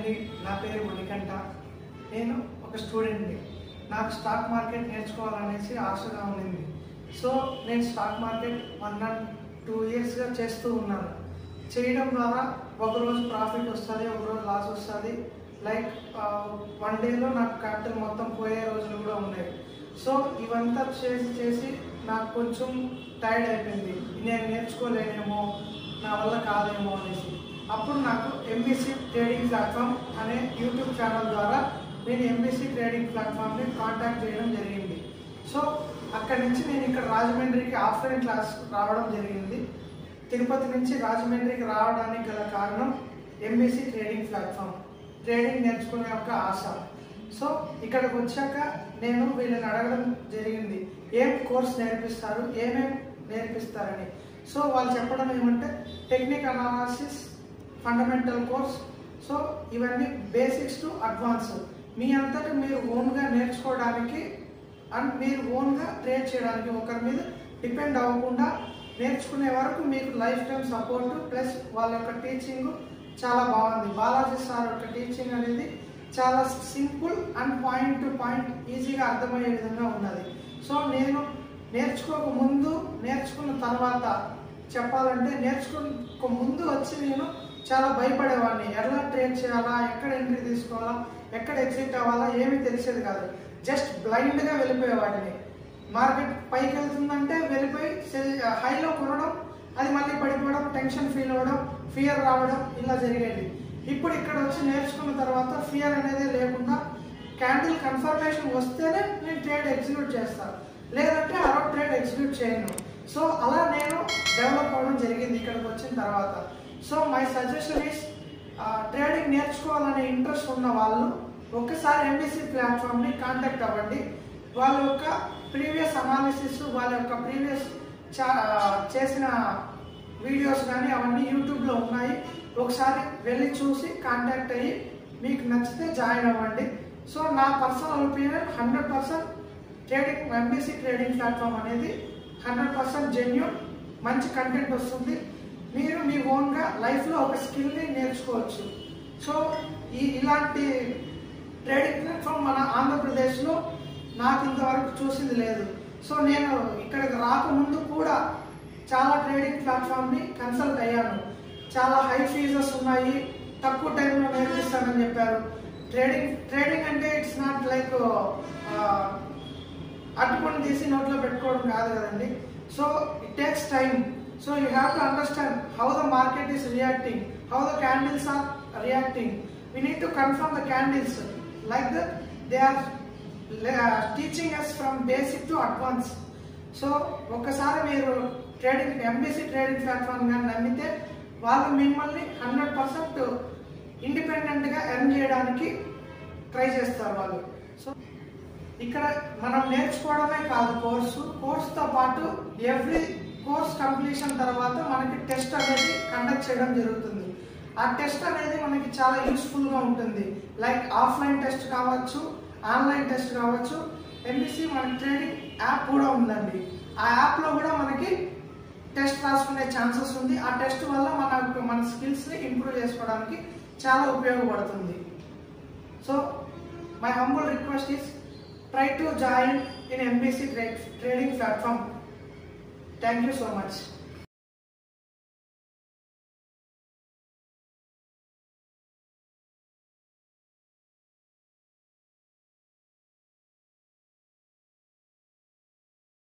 అండి నా పేరు మణికంఠ నేను ఒక స్టూడెంట్ని నాకు స్టాక్ మార్కెట్ నేర్చుకోవాలనేసి ఆశగా ఉండింది సో నేను stock market one and two ఇయర్స్గా చేస్తూ ఉన్నాను చేయడం ద్వారా ఒకరోజు ప్రాఫిట్ వస్తుంది ఒకరోజు లాస్ వస్తుంది లైక్ వన్ డేలో నాకు క్యాపిటల్ మొత్తం పోయే రోజులు కూడా ఉన్నాయి సో ఇవంతా చేసి చేసి నాకు కొంచెం టైర్డ్ అయిపోయింది నేను నేర్చుకోలేనేమో నా వల్ల కాదేమో అనేసి అప్పుడు నాకు ఎంబీసీ ట్రేడింగ్ ప్లాట్ఫామ్ అనే యూట్యూబ్ ఛానల్ ద్వారా నేను ఎంబీసీ ట్రేడింగ్ ప్లాట్ఫామ్ని కాంటాక్ట్ చేయడం జరిగింది సో అక్కడి నుంచి నేను ఇక్కడ రాజమండ్రికి ఆఫ్లైన్ క్లాస్ రావడం జరిగింది తిరుపతి నుంచి రాజమండ్రికి రావడానికి గల కారణం ఎంబీసీ ట్రేడింగ్ ప్లాట్ఫామ్ ట్రేడింగ్ నేర్చుకునే ఒక ఆశ సో ఇక్కడికి వచ్చాక నేను వీళ్ళని అడగడం జరిగింది ఏం కోర్స్ నేర్పిస్తారు ఏమేం నేర్పిస్తారని సో వాళ్ళు చెప్పడం ఏమంటే technique analysis fundamental course so ఇవన్నీ బేసిక్స్ టు అడ్వాన్స్ మీ అంతటి మీరు ఓన్గా నేర్చుకోవడానికి అండ్ మీరు ఓన్గా ట్రేడ్ చేయడానికి ఒకరి మీద డిపెండ్ అవ్వకుండా నేర్చుకునే వరకు మీకు లైఫ్ టైం సపోర్ట్ ప్లస్ వాళ్ళ యొక్క టీచింగ్ చాలా బాగుంది బాలాజీ సార్ యొక్క టీచింగ్ అనేది చాలా simple and point to point ఈజీగా అర్థమయ్యే విధంగా ఉన్నది సో నేను నేర్చుకోక ముందు నేర్చుకున్న తర్వాత చెప్పాలంటే నేర్చుకోక ముందు వచ్చి నేను చాలా భయపడేవాడిని ఎలా ట్రేడ్ చేయాలా ఎక్కడ ఎంట్రీ తీసుకోవాలా ఎక్కడ ఎగ్జిట్ అవ్వాలా ఏమీ తెలిసేది కాదు జస్ట్ బ్లైండ్గా వెళ్ళిపోయేవాడిని మార్కెట్ పైకి వెళ్తుందంటే వెళ్ళిపోయి సెల్ హైలో కొనడం అది మళ్ళీ పడిపోవడం టెన్షన్ ఫీల్ అవ్వడం ఫియర్ రావడం ఇలా జరిగేది ఇప్పుడు ఇక్కడ వచ్చి నేర్చుకున్న తర్వాత ఫియర్ అనేది లేకుండా క్యాండిల్ కన్ఫర్మేషన్ వస్తేనే నేను ట్రేడ్ ఎగ్జిక్యూట్ చేస్తాను లేదంటే ఆ రోజు ట్రేడ్ ఎగ్జిక్యూట్ చేయను సో అలా నేను డెవలప్ అవ్వడం జరిగింది ఇక్కడికి వచ్చిన తర్వాత so my suggestion is trading నేర్చుకోవాలనే ఇంట్రెస్ట్ ఉన్న వాళ్ళు ఒక్కసారి ఎంబీసీ ప్లాట్ఫామ్ని కాంటాక్ట్ అవ్వండి వాళ్ళ యొక్క ప్రీవియస్ అనాలిసిస్ వాళ్ళ యొక్క ప్రీవియస్ చేసిన వీడియోస్ కానీ అవన్నీ యూట్యూబ్లో ఉన్నాయి ఒకసారి వెళ్ళి చూసి కాంటాక్ట్ అయ్యి మీకు నచ్చితే జాయిన్ అవ్వండి సో నా personal opinion hundred percent trading MBC trading platform అనేది హండ్రెడ్ పర్సెంట్ జెన్యున్ మంచి కంటెంట్ వస్తుంది మీరు మీ ఓన్గా లైఫ్లో ఒక స్కిల్ని నేర్చుకోవచ్చు సో ఈ ఇలాంటి ట్రేడింగ్ ప్లాట్ఫామ్ మన ఆంధ్రప్రదేశ్లో నాకు ఇంతవరకు చూసింది లేదు సో నేను ఇక్కడికి రాకముందు కూడా చాలా ట్రేడింగ్ ప్లాట్ఫామ్ని కన్సల్ట్ అయ్యాను చాలా హై ఫీజెస్ ఉన్నాయి తక్కువ టైంలో నేర్పిస్తానని చెప్పారు ట్రేడింగ్ ట్రేడింగ్ అంటే ఇట్స్ నాట్ లైక్ అట్టుకొని తీసి నోట్లో పెట్టుకోవడం కాదు కదండి so it takes time so you have to understand how the market is reacting how the candles are reacting we need to confirm the candles like that they are teaching us from basic to advance so ఒక్కసారి మీరు trading MBC trading platform కానీ నమ్మితే వాళ్ళు మిమ్మల్ని hundred percent ఇండిపెండెంట్గా earn చేయడానికి try చేస్తారు వాళ్ళు సో ఇక్కడ మనం నేర్చుకోవడమే కాదు కోర్సు కోర్సుతో పాటు ఎవ్రీ కోర్స్ కంప్లీషన్ తర్వాత మనకి టెస్ట్ అనేది కండక్ట్ చేయడం జరుగుతుంది ఆ టెస్ట్ అనేది మనకి చాలా యూస్ఫుల్గా ఉంటుంది లైక్ ఆఫ్లైన్ టెస్ట్ కావచ్చు ఆన్లైన్ టెస్ట్ కావచ్చు ఎంబీసీ మన ట్రేడింగ్ యాప్ కూడా ఉందండి ఆ యాప్లో కూడా మనకి టెస్ట్ రాసుకునే ఛాన్సెస్ ఉంది ఆ టెస్ట్ వల్ల మన మన స్కిల్స్ని ఇంప్రూవ్ చేసుకోవడానికి చాలా ఉపయోగపడుతుంది so my humble request is try to join in MBC trading platform. Thank you so much.